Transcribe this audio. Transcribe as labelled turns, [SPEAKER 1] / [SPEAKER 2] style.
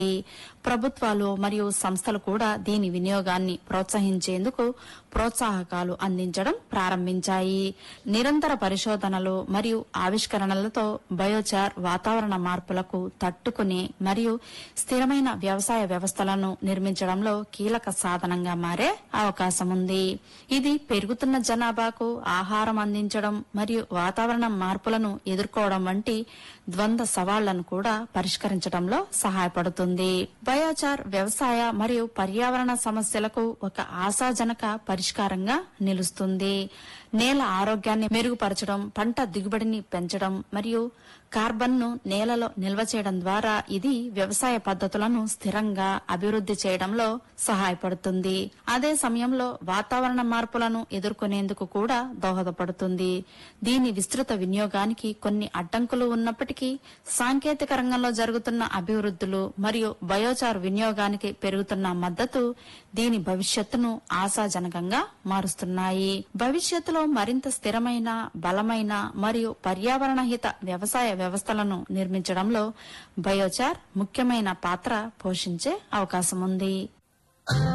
[SPEAKER 1] ప్రభుత్వాలు మరియు సంస్థలు కూడా దీని వినియోగాన్ని ప్రోత్సహించేందుకు ప్రోత్సాహకాలు అందించడం ప్రారంభించాయి నిరంతర పరిశోధనలు మరియు ఆవిష్కరణలతో బయోచార్ వాతావరణ మార్పులకు తట్టుకునే మరియు స్థిరమైన వ్యవసాయ వ్యవస్థలను నిర్మించడంలో కీలక సాధనంగా మారే అవకాశం ఉంది ఇది పెరుగుతున్న జనాభాకు ఆహారం అందించడం మరియు వాతావరణ మార్పులను ఎదుర్కోవడం వంటి ద్వంద్వ సవాళ్లను కూడా పరిష్కరించడంలో సహాయపడుతుంది బయోచార్ వ్యవసాయ మరియు పర్యావరణ సమస్యలకు ఒక ఆశాజనక పరిష్కారంగా నిలుస్తుంది నేల ఆరోగ్యాన్ని మెరుగుపరచడం పంట దిగుబడిని పెంచడం మరియు కార్బన్ ను నేలలో నిల్వ చేయడం ద్వారా ఇది వ్యవసాయ పద్ధతులను స్థిరంగా అభివృద్ధి చేయడంలో సహాయపడుతుంది అదే సమయంలో వాతావరణ మార్పులను ఎదుర్కొనేందుకు కూడా దోహదపడుతుంది దీని విస్తృత వినియోగానికి కొన్ని అడ్డంకులు ఉన్నప్పటికీ సాంకేతిక రంగంలో జరుగుతున్న అభివృద్ధులు మరియు బయోచార్ వినియోగానికి పెరుగుతున్న మద్దతు దీని భవిష్యత్తును ఆశాజనకంగా మారుస్తున్నాయి భవిష్యత్తులో మరింత స్థిరమైన బలమైన మరియు పర్యావరణ హిత వ్యవసాయ వ్యవస్థలను నిర్మించడంలో బయోచార్ ముఖ్యమైన పాత్ర పోషించే అవకాశం ఉంది